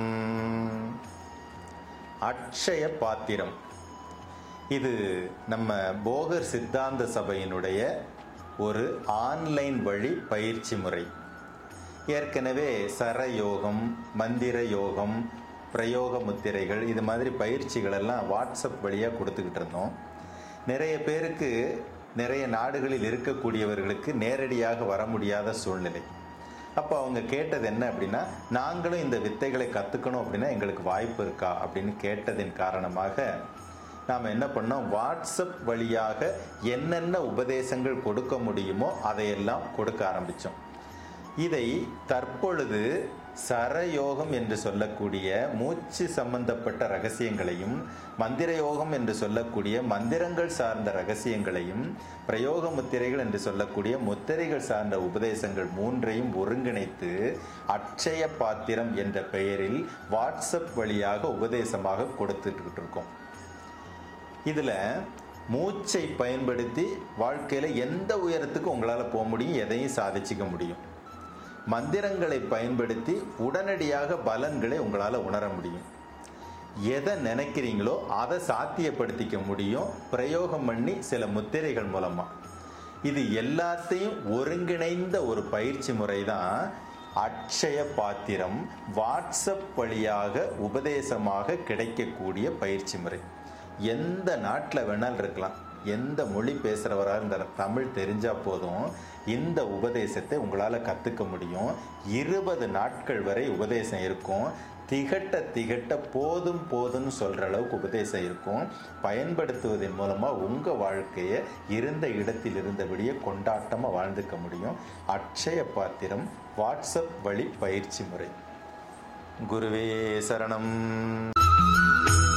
அட்சய பாத்திரம் இது நம்ம போகர் சித்தாந்த சபையினுடைய ஒரு ஆன்லைன் வழி பயிற்சி முறை ஏற்கனவே சரயோகம் மந்திர யோகம் பிரயோக முத்திரைகள் இது மாதிரி பயிற்சிகள் எல்லாம் வாட்ஸ்அப் வழியாக கொடுத்துக்கிட்டு இருந்தோம் நிறைய பேருக்கு நிறைய நாடுகளில் இருக்கக்கூடியவர்களுக்கு நேரடியாக வர முடியாத சூழ்நிலை அப்போ அவங்க கேட்டது என்ன அப்படின்னா நாங்களும் இந்த வித்தைகளை கற்றுக்கணும் அப்படின்னா எங்களுக்கு வாய்ப்பு இருக்கா அப்படின்னு கேட்டதின் காரணமாக நாம் என்ன பண்ணோம் வாட்ஸ்அப் வழியாக என்னென்ன உபதேசங்கள் கொடுக்க முடியுமோ அதையெல்லாம் கொடுக்க ஆரம்பித்தோம் இதை தற்பொழுது சரயோகம் என்று சொல்லக்கூடிய மூச்சு சம்பந்தப்பட்ட ரகசியங்களையும் மந்திர யோகம் என்று சொல்லக்கூடிய மந்திரங்கள் சார்ந்த ரகசியங்களையும் பிரயோக முத்திரைகள் என்று சொல்லக்கூடிய முத்திரைகள் சார்ந்த உபதேசங்கள் மூன்றையும் ஒருங்கிணைத்து அட்சய பாத்திரம் என்ற பெயரில் வாட்ஸ்அப் வழியாக உபதேசமாக கொடுத்துட்டு இருக்கோம் இதில் மூச்சை பயன்படுத்தி வாழ்க்கையில் எந்த உயரத்துக்கு உங்களால் போக முடியும் எதையும் சாதிச்சுக்க முடியும் மந்திரங்களை பயன்படுத்தி உடனடியாக பலன்களை உங்களால் உணர முடியும் எதை நினைக்கிறீங்களோ அதை சாத்தியப்படுத்திக்க முடியும் பிரயோகம் பண்ணி சில முத்திரைகள் மூலமா இது எல்லாத்தையும் ஒருங்கிணைந்த ஒரு பயிற்சி முறை தான் அட்சய பாத்திரம் வாட்ஸ்அப் வழியாக உபதேசமாக கிடைக்கக்கூடிய பயிற்சி முறை எந்த நாட்டில் வேணாலும் இருக்கலாம் எந்த மொழி பேசுகிறவராக இருந்த தமிழ் தெரிஞ்சால் போதும் இந்த உபதேசத்தை உங்களால் கற்றுக்க முடியும் இருபது நாட்கள் வரை உபதேசம் இருக்கும் திகட்ட திகட்ட போதும் போதும்னு சொல்கிற அளவுக்கு உபதேசம் இருக்கும் பயன்படுத்துவதன் மூலமாக உங்கள் வாழ்க்கையை இருந்த இடத்தில் இருந்தபடியே கொண்டாட்டமாக வாழ்ந்துக்க முடியும் அட்சய பாத்திரம் வாட்ஸ்அப் வழி பயிற்சி முறை குருவே சரணம்